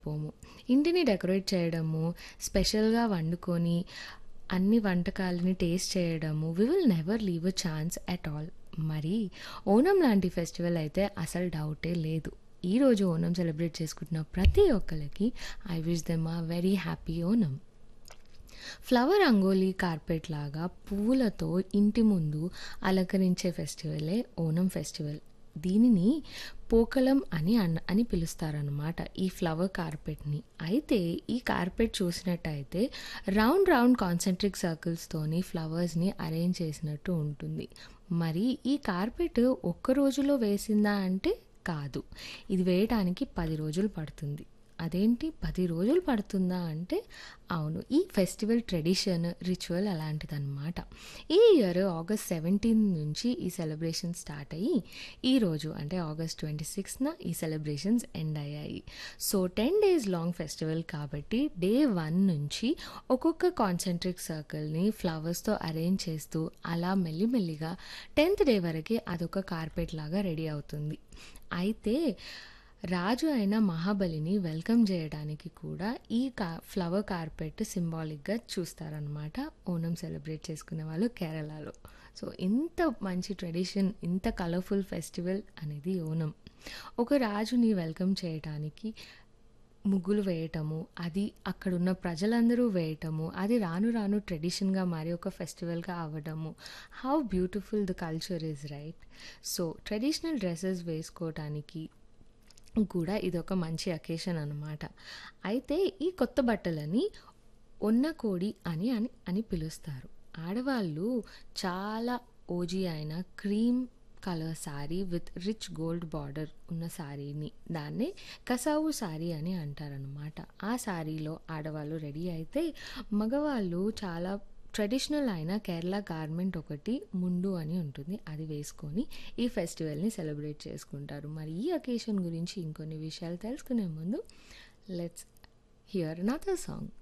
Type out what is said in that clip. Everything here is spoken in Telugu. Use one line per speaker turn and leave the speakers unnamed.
పోము. ఇంటిని డెకరేట్ చేయడము, స్పెషల్‌గా వండుకొని, అన్ని వంటకాలని టేస్ట్ చేయడము, we will never leave a chance at all. మరి ఓణం లాంటి ఫెస్టివల్ అయితే అసలు డౌటే లేదు. ఈరోజు ఓణం సెలబ్రేట్ చేసుకుంటున్న ప్రతి ఒక్కళ్ళకి I wish them a very happy Onam. Flower rangoli carpet లాగా పువ్వులతో ఇంటి ముందు అలంకరించే ఫెస్టివలే ఓణం ఫెస్టివల్. దీనిని పోకలం అని అన్ అని పిలుస్తారనమాట ఈ ఫ్లవర్ కార్పెట్‌ని. అయితే ఈ కార్పెట్ చూసినట్టయితే రౌండ్ రౌండ్ కాన్సెంట్రిక్ సర్కిల్స్‌తోని ఫ్లవర్స్‌ని అరేంజ్ చేసినట్టు ఉంటుంది. మరి ఈ కార్పెట్ ఒక్క రోజులో వేసిందా అంటే కాదు. ఇది వేయటానికి 10 రోజులు పడుతుంది. అదేంటి 10 రోజులు పడుతుందా అంటే అవును. ఈ ఫెస్టివల్ ట్రెడిషన్, రిచువల్ అలాంటిదనమాట. ఈ ఇయర్ ఆగస్ట్ 17 నుంచి ఈ సెలబ్రేషన్స్ స్టార్ట్ అయ్యి, ఈరోజు అంటే ఆగస్ట్ 26న ఈ సెలబ్రేషన్స్ ఎండ్ అయ్యాయి. సో 10 డేస్ లాంగ్ ఫెస్టివల్ కాబట్టి డే 1 నుంచి ఒక్కొక్క కాన్సెంట్రిక్ సర్కిల్‌ని ఫ్లవర్స్‌తో అరేంజ్ చేస్తూ అలా మెల్లిమెల్లిగా 10థ్ డే వరకి అదొక కార్పెట్ లాగా రెడీ అవుతుంది. అయితే రాజు అయిన మహాబలిని వెల్కమ్ జేయడానికి కూడా ఈ కా ఫ్లవర్ కార్పెట్ సింబాలిక్‌గా చూస్తారనమాట ఓణం సెలబ్రేట్ చేసుకునే వాళ్ళు కేరళలో. సో ఇంత మంచి ట్రెడిషన్, ఇంత కలర్‌ఫుల్ ఫెస్టివల్ అనేది ఓణం. ఒక రాజుని వెల్కమ్ చేయటానికి ముగ్గులు వేయటము, అది అక్కడున్న ప్రజలందరూ వేయటము, అది రాను రాను ట్రెడిషన్‌గా మారి ఒక ఫెస్టివల్‌గా అవ్వడము. How beautiful the culture is right. So traditional dresses వేసుకోవటానికి కూడా ఇదొక మంచి అకేషన్ అనమాట. అయితే ఈ కొత్త బట్టలని ఒన్నకోడి అని అని అని పిలుస్తారు. ఆడవాళ్ళు చాలా ఓజీ అయిన cream colour sari with rich gold border ఉన్న సారీని దాన్నే కసావు సారీ అని అంటారనమాట. ఆ సారీలో ఆడవాళ్ళు రెడీ అయితే, మగవాళ్ళు చాలా ట్రెడిషనల్ అయిన కేరళ గార్మెంట్ ఒకటి ముండు అని ఉంటుంది. అది వేసుకొని ఈ ఫెస్టివల్‌ని సెలబ్రేట్ చేసుకుంటారు. మరి ఈ అకేషన్ గురించి ఇంకొన్ని విషయాలు తెలుసుకునే ముందు లెట్స్ హియర్ అనదర్ సాంగ్.